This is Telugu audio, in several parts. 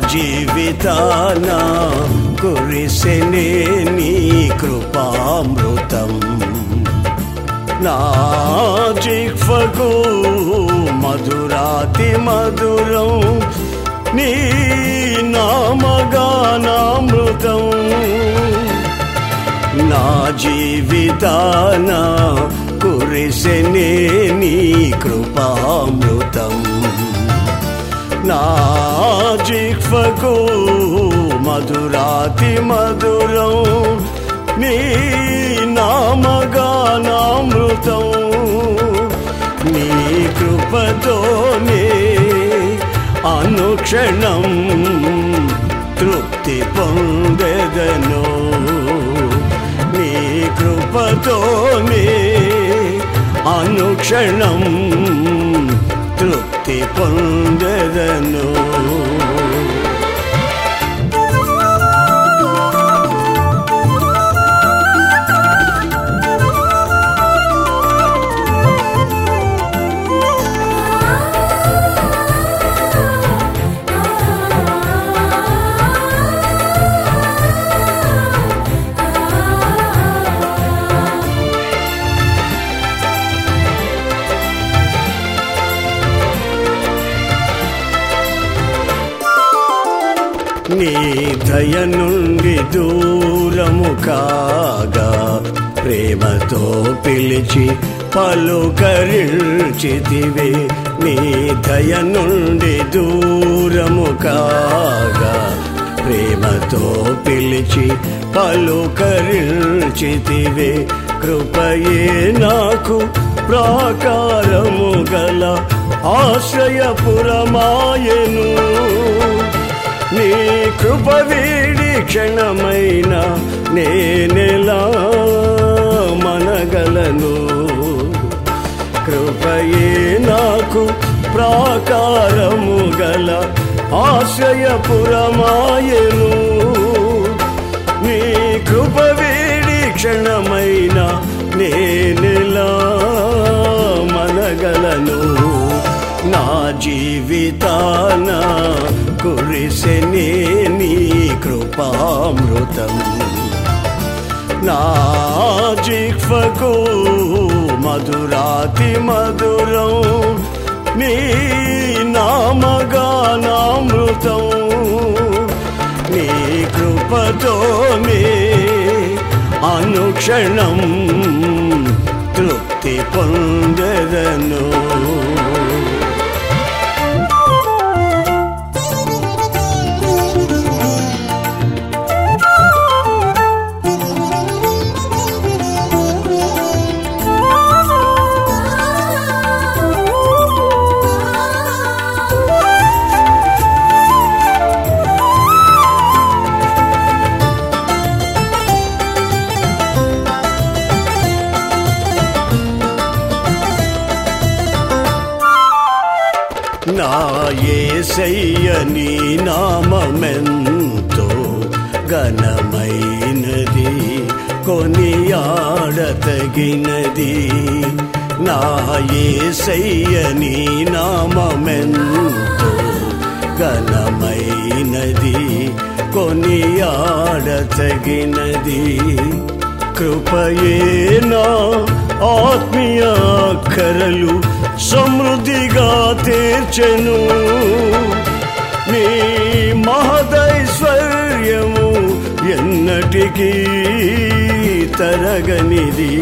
జీవితాన కురిసెనే నీ కృపామృతం నా జిహ్వకు మధురాతి మధురం నీ నామగానామృతం నా జీవితాన కురిసెనే నీ కృపామృతం నా జిహ్వకు మధురాతి మధురం నీ నామగానామృతం నీ కృపతోనే అనుక్షణం తృప్తి పొందెదను నీ కృపతోనే అనుక్షణం తృప్తి పొందెదను నీ దయ నుండి దూరము కాగా ప్రేమతో పిలిచి పలుకరించితివే నీ దయ నుండి దూరము కాగా ప్రేమతో పిలిచి పలుకరించితివే కృపయే నాకు ప్రాకారము గల ఆశ్రయపురమాయను నీ కృప వీడి క్షణమైన నేనెలా మనగలను కృపయే నాకు ప్రాకారము గల ఆశ్రయపురమాయను నీ కృప వీడి క్షణమైన నేనెలా మనగలను నా జీవితాన కురిసెనే నీ కృపామృతం నా జిహ్వకు మధురాతి మధురం నీ నామగానామృతం నీ కృపతోనే అనుక్షణం తృప్తి పొందెదను నా యేసయ్య నీ నామమెంతో ఘనమైనది కొనియాడతగినది నా యేసయ్య నీ నామమెంతో ఘనమైనది కొనియాడతగినది కృపయేనా ఆత్మీయ కరలు సమృద్ధిగా తీర్చెను నీ మహదైశ్వర్యము ఎన్నటికీ తరగనిది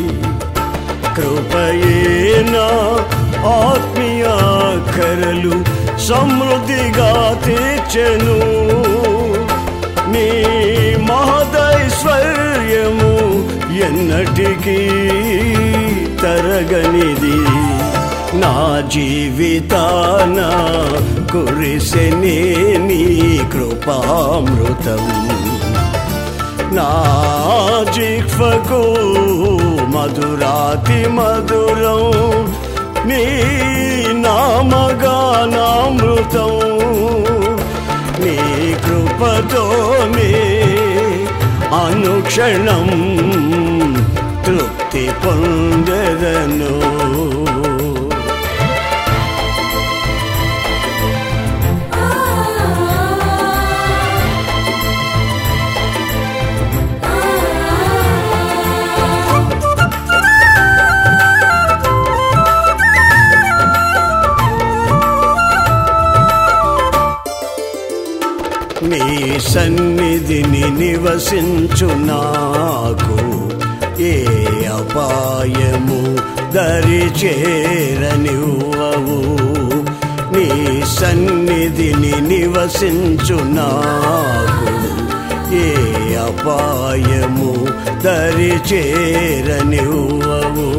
కృపయేనా ఆత్మీయ కరలు సమృద్ధిగా తీర్చెను నీ మహదైశ్వర్యము ఎన్నటికీ తరగనిది నా జీవితాన కురిసెనే నీ కృపామృతం నా జిహ్వకు మధురాతి మధురం నీ నామగానామృతం నీ కృపతోనే అనుక్షణం తృప్తి పొందెదను ఆ సన్నిధిని నివసించు నాకు ఏ అపాయము దరి చేరనివ్వవు నీ సన్నిధిని నివసించు నాకు ఏ అపాయము దరి చేరనివ్వవు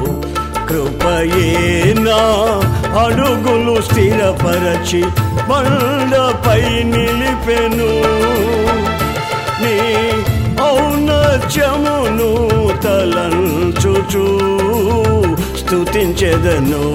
కృపయేనా అడుగులు స్థిరపరచి బండపై నిలిపెను నీ ఔన్నత్యమును తలంచుచూ స్తుతించెదను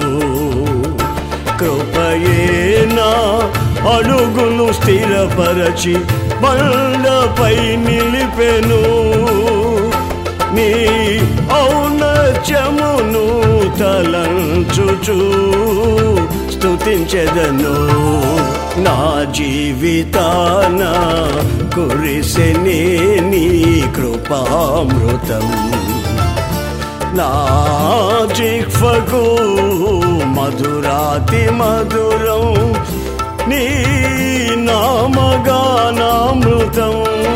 కృపయేనా అడుగులు స్థిరపరచి బండపై నిలిపెను నీ ఔన్నత్యమును తలంచుచూ స్తుతించెదను నా జీవితాన కురిసెనే నీ కృపామృతం నా జిహ్వకు మధురాతి మధురం నీ నామగానామృతం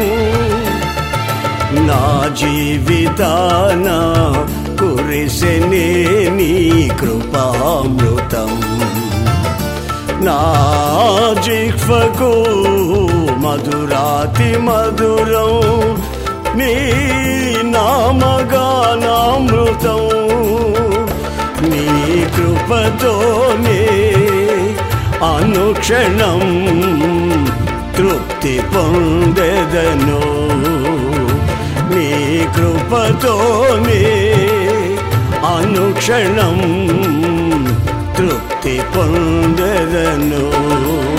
నా జీవితాన కురిసెనే నీ కృపామృతం నా జిహ్వకు మధురాతి మధురం నీ నామగానామృతం నీ కృపతోనే అనుక్షణం తృప్తి పొందెదను నీ కృపతోనే అనుక్షణం తృప్తి పొందెదను